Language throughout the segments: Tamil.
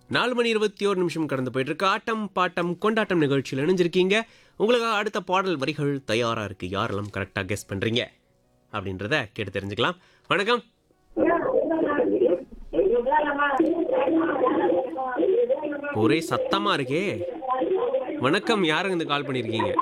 நாலு மணி இருபத்தி ஒரு நிமிஷம் கடந்து போயிட்டு இருக்கு ஆட்டம் பாட்டம் கொண்டாட்டம் நிகழ்ச்சியில் இணைஞ்சிருக்கீங்க உங்களுக்கு அடுத்த பாடல் வரிகள் தயாரா இருக்கு யாரெல்லாம் கரெக்டாக கெஸ் பண்றீங்க அப்படின்றத கேட்டு தெரிஞ்சுக்கலாம் வணக்கம் ஒரே சத்தமா இருக்கே வணக்கம் யாருங்க இந்த கால் பண்ணிருக்கீங்க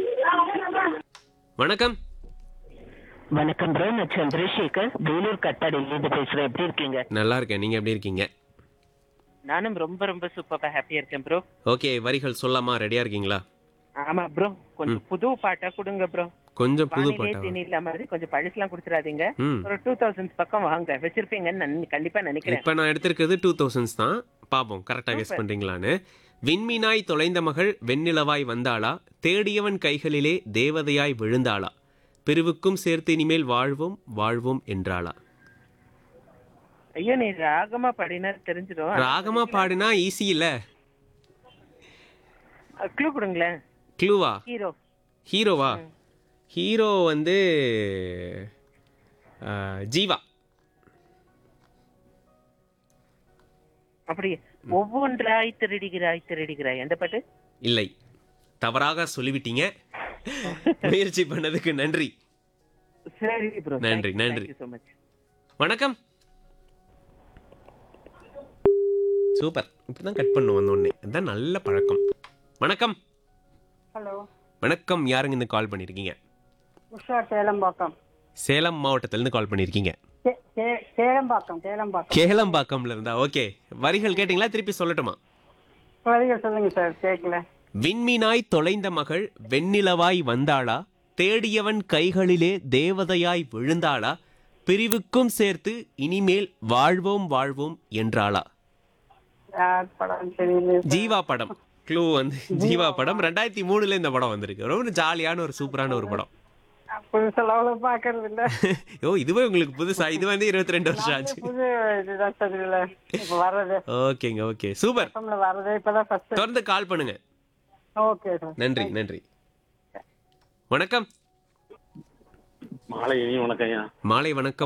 வணக்கம் வணக்கம் ப்ரோ நான் சந்திரசேகர் வேலூர் கட்டாடியிலிருந்து பேசுறேன் எப்படி இருக்கீங்க நல்லா இருக்கேன் நீங்க எப்படி இருக்கீங்க நானும் ரொம்ப ரொம்ப சூப்பரா ஹாப்பியா இருக்கேன் ப்ரோ ஓகே வரிகள் சொல்லாமா ரெடியா இருக்கீங்களா ஆமா ப்ரோ கொஞ்சம் புது பாட்டா கொடுங்க ப்ரோ கொஞ்சம் புது வானிலே பாட்டா தேனில மாதிரி கொஞ்சம் பழசுலாம் கொடுத்துறாதீங்க ம் ஒரு டூ தௌசண்ட் பக்கம் வாங்க வச்சிருப்பீங்கன்னு நான் கண்டிப்பா நினைக்கிறேன் இப்போ நான் எடுத்திருக்கிறது டூ தௌசண்ட்ஸ் தான் பாப்போம் கரெக்டாக கெஸ் பண்றீங்களான்னு விண்மீனாய் தொலைந்த மகள் வெண்ணிலவாய் வந்தாளா தேடியவன் கைகளிலே தேவதையாய் விழுந்தாளா பிரிவுக்கும் சேர்த்து இனிமேல் வாழ்வோம் வாழ்வோம் என்றாளா ஐயோ நீ ராகமா பாடினா தெரிஞ்சிடும் ராகமா பாடினா ஈஸி இல்ல க்ளூ கொடுங்களேன் க்ளூவா ஹீரோ ஹீரோவா ஹீரோ வந்து ஆ, ஜீவா அப்படி ஒவ்வொன்றாய் திருடுகிறாய் திருடுகிறாய் எந்த பாட்டு இல்லை தவறாக சொல்லிவிட்டீங்க முயற்சி பண்ணதுக்கு நன்றி சரி ப்ரோ நன்றி, நன்றி. ஸோ மச் வணக்கம் சூப்பர் இப்படிதான் கட் பண்ணு வந்த உடனே அதான் நல்ல பழக்கம் வணக்கம் ஹலோ வணக்கம் யாருங்க இந்த கால் பண்ணிருக்கீங்க உஷா சேலம்பாக்கம் சேலம் மாவட்டத்துல இருந்து கால் பண்ணிருக்கீங்க சே- சே- சேலம்பாக்கம் சேலம்பாக்கம் கேளம்பாக்கம்ல இருந்தா ஓகே வரிகள் கேட்டிங்களா திருப்பி சொல்லட்டுமா வரிகள் சொல்லுங்க சார் கேட்கல விண்மீனாய் தொலைந்த மகள் வெண்ணிலவாய் வந்தாளா தேடியவன் கைகளிலே தேவதையாய் விழுந்தாளா பிரிவுக்கும் சேர்த்து இனிமேல் வாழ்வோம் வாழ்வோம் என்றாளா யார் படம் தெரியல ஜீவா படம் க்ளூ வந்து ஜீவா படம் ரெண்டாயிரத்தி மூணுல இந்த படம் வந்திருக்கு ரொம்ப ஜாலியான ஒரு சூப்பரான ஒரு படம் புதுசாக அவ்வளோ பார்க்கறது இல்ல ஓ இதுவே உங்களுக்கு புதுசா இது வந்து இருபத்தி ரெண்டு வருஷம் ஆச்சு புது இதுதான் சார் இல்ல இப்போ வர்றது ஓகேங்க ஓகே சூப்பர் எஃப்எம்ல வர்றது இப்பதான் ஃபர்ஸ்ட் தொடர்ந்து கால் பண்ணுங்க ஓகே சார் நன்றி நன்றி வணக்கம் மாலை இனி வணக்கம் ஐயா மாலை வணக்கம்